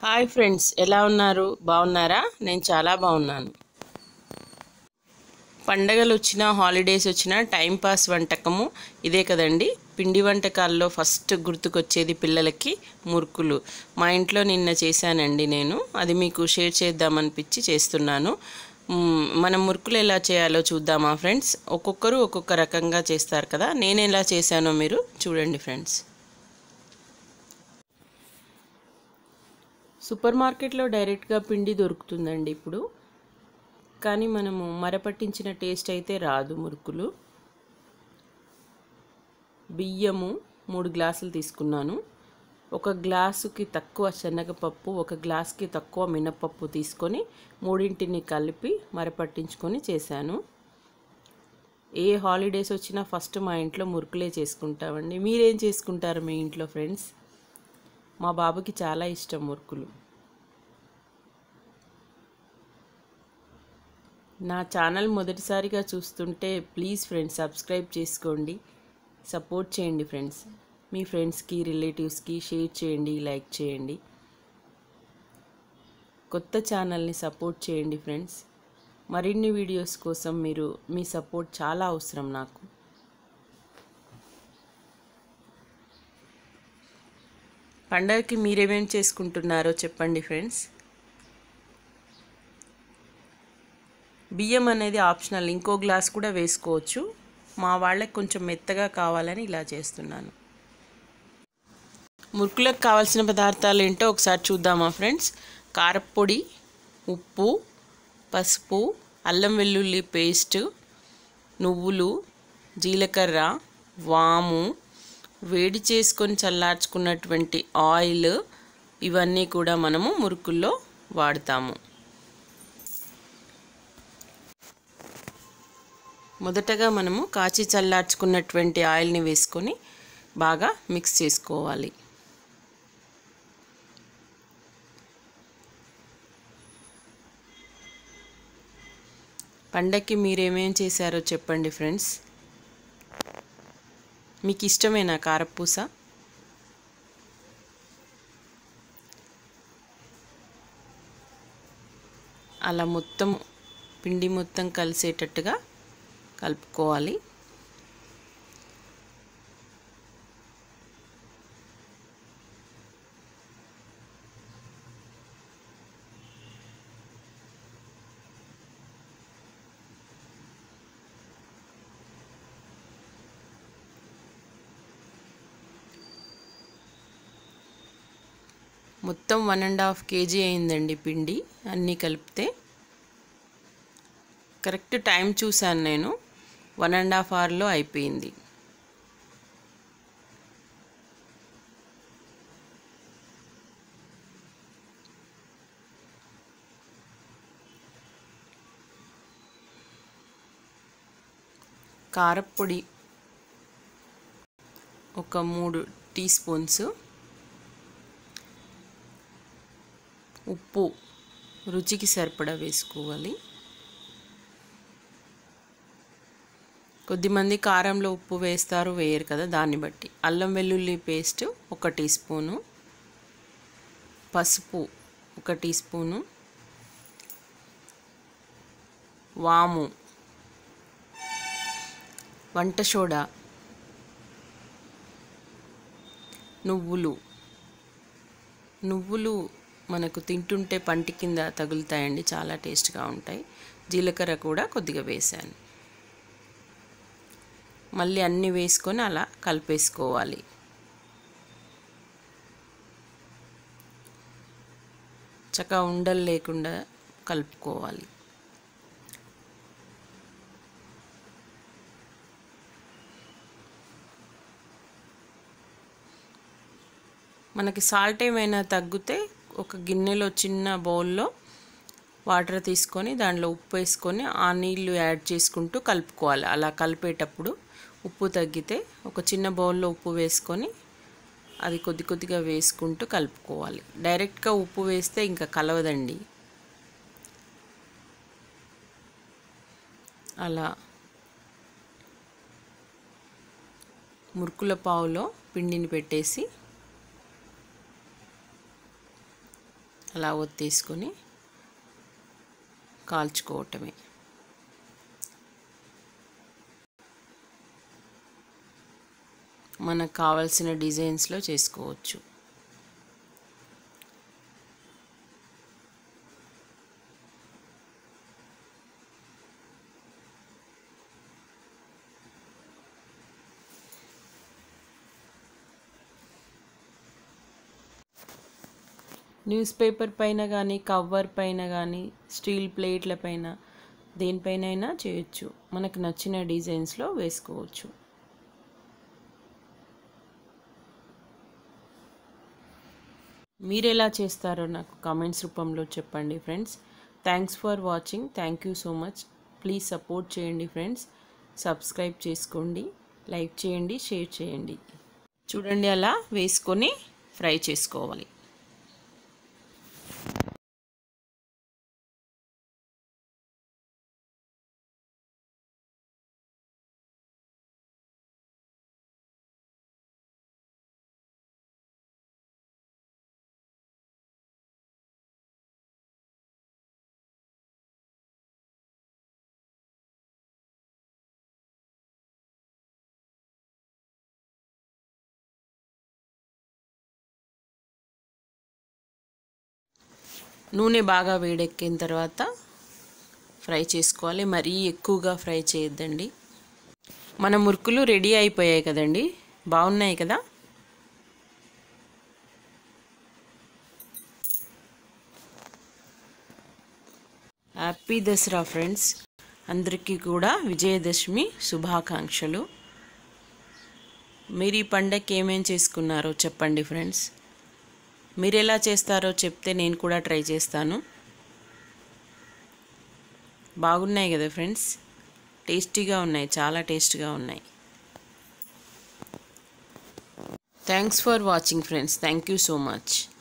hi friends ఎలా ఉన్నారు బాగున్నారా నేను చాలా బాగున్నాను పండగలు వచ్చినా హాలిడేస్ వచ్చినా టైంపాస్ వంటకము ఇదే కదండి పిండి వంటకాల్లో ఫస్ట్ గుర్తుకొచ్చేది పిల్లలకి మురుకులు మా ఇంట్లో నిన్న చేశానండి నేను అది మీకు షేర్ చేద్దామనిపించి చేస్తున్నాను మ్మ్, మనం మురుకులు ఎలా చేయాలో చూద్దామా ఫ్రెండ్స్ ఒక్కొక్కరు ఒక్కొక్క రకంగా చేస్తారు కదా నేను ఎలా చేశానో మీరు చూడండి ఫ్రెండ్స్ సూపర్ మార్కెట్లో డైరెక్ట్గా పిండి దొరుకుతుందండి ఇప్పుడు కానీ మనము మరపట్టించిన టేస్ట్ అయితే రాదు మురుకులు బియ్యము మూడు గ్లాసులు తీసుకున్నాను ఒక గ్లాసుకి తక్కువ శనగపప్పు ఒక గ్లాస్కి తక్కువ మినపప్పు తీసుకొని మూడింటిని కలిపి మరపట్టించుకొని చేశాను ఏ హాలిడేస్ వచ్చినా ఫస్ట్ మా ఇంట్లో మురుకులే చేసుకుంటామండి మీరేం చేసుకుంటారు మీ ఇంట్లో ఫ్రెండ్స్ మా బాబుకి చాలా ఇష్టం మురుకులు నా ఛానల్ మొదటిసారిగా చూస్తుంటే ప్లీజ్ ఫ్రెండ్స్ సబ్స్క్రైబ్ చేసుకోండి సపోర్ట్ చేయండి ఫ్రెండ్స్ మీ ఫ్రెండ్స్కి రిలేటివ్స్కి షేర్ చేయండి లైక్ చేయండి కొత్త ఛానల్ని సపోర్ట్ చేయండి ఫ్రెండ్స్ మరిన్ని వీడియోస్ కోసం మీరు మీ సపోర్ట్ చాలా అవసరం నాకు పండగకి మీరేమేం చేసుకుంటున్నారో చెప్పండి ఫ్రెండ్స్ బియ్యం అనేది ఆప్షనల్ ఇంకో గ్లాస్ కూడా వేసుకోవచ్చు మా వాళ్ళకి కొంచెం మెత్తగా కావాలని ఇలా చేస్తున్నాను మురుకులకు కావాల్సిన పదార్థాలు ఏంటో ఒకసారి చూద్దామా ఫ్రెండ్స్ కారపొడి ఉప్పు పసుపు అల్లం వెల్లుల్లి పేస్ట్ నువ్వులు జీలకర్ర వాము వేడి చేసుకొని చల్లార్చుకున్నటువంటి ఆయిల్ ఇవన్నీ కూడా మనము మురుకుల్లో వాడతాము మొదటగా మనము కాచి చల్లార్చుకున్నటువంటి ఆయిల్ని వేసుకొని బాగా మిక్స్ చేసుకోవాలి పండక్కి మీరేమేం చేశారో చెప్పండి ఫ్రెండ్స్ మీకు ఇష్టమేనా కారపూస అలా మొత్తం పిండి మొత్తం కలిసేటట్టుగా కలుపుకోవాలి మొత్తం వన్ అండ్ హాఫ్ కేజీ అయిందండి పిండి అన్నీ కలిపితే కరెక్ట్ టైం చూశాను నేను వన్ అండ్ హాఫ్ అవర్లో అయిపోయింది కారపొడి ఒక మూడు టీ స్పూన్స్ ఉప్పు రుచికి సరిపడా వేసుకోవాలి కొద్దిమంది కారంలో ఉప్పు వేస్తారు వేయరు కదా దాన్ని బట్టి అల్లం వెల్లుల్లి పేస్ట్ ఒక టీ స్పూను పసుపు ఒక టీ స్పూను వాము వంట సోడా నువ్వులు నువ్వులు మనకు తింటుంటే పంటి కింద తగులుతాయండి చాలా టేస్ట్గా ఉంటాయి జీలకర్ర కూడా కొద్దిగా వేసాను మళ్ళీ అన్నీ వేసుకొని అలా కలిపేసుకోవాలి చక్కగా ఉండలు లేకుండా కలుపుకోవాలి మనకి సాల్ట్ ఏమైనా తగ్గితే ఒక గిన్నెలో చిన్న బౌల్లో వాటర్ తీసుకొని దాంట్లో ఉప్పు వేసుకొని ఆ నీళ్లు యాడ్ చేసుకుంటూ కలుపుకోవాలి అలా కలిపేటప్పుడు ఉప్పు తగ్గితే ఒక చిన్న బౌల్లో ఉప్పు వేసుకొని అది కొద్ది కొద్దిగా వేసుకుంటూ కలుపుకోవాలి డైరెక్ట్గా ఉప్పు వేస్తే ఇంకా కలవదండి అలా మురుకుల పావులో పిండిని పెట్టేసి అలా ఒత్తేసుకొని కాల్చుకోవటమే మనకు కావాల్సిన డిజైన్స్లో చేసుకోవచ్చు న్యూస్ పేపర్ పైన కానీ కవర్ పైన కానీ స్టీల్ ప్లేట్ల పైన దేనిపైనైనా చేయొచ్చు మనకు నచ్చిన డిజైన్స్లో వేసుకోవచ్చు మీరు ఎలా చేస్తారో నాకు కామెంట్స్ రూపంలో చెప్పండి friends thanks for watching thank you so much please support చేయండి ఫ్రెండ్స్ సబ్స్క్రైబ్ చేసుకోండి లైక్ చేయండి షేర్ చేయండి చూడండి అలా వేసుకొని ఫ్రై చేసుకోవాలి నూనె బాగా వేడెక్కిన తర్వాత ఫ్రై చేసుకోవాలి మరీ ఎక్కువగా ఫ్రై చేయొద్దండి మన మురుకులు రెడీ అయిపోయాయి కదండి బాగున్నాయి కదా హ్యాపీ దసరా ఫ్రెండ్స్ అందరికీ కూడా విజయదశమి శుభాకాంక్షలు మీరు ఈ పండగకి ఏమేం చేసుకున్నారో చెప్పండి ఫ్రెండ్స్ మీరు ఎలా చేస్తారో చెప్తే నేను కూడా ట్రై చేస్తాను బాగున్నాయి కదా ఫ్రెండ్స్ టేస్టీగా ఉన్నాయి చాలా టేస్ట్గా ఉన్నాయి thanks for watching friends thank you so much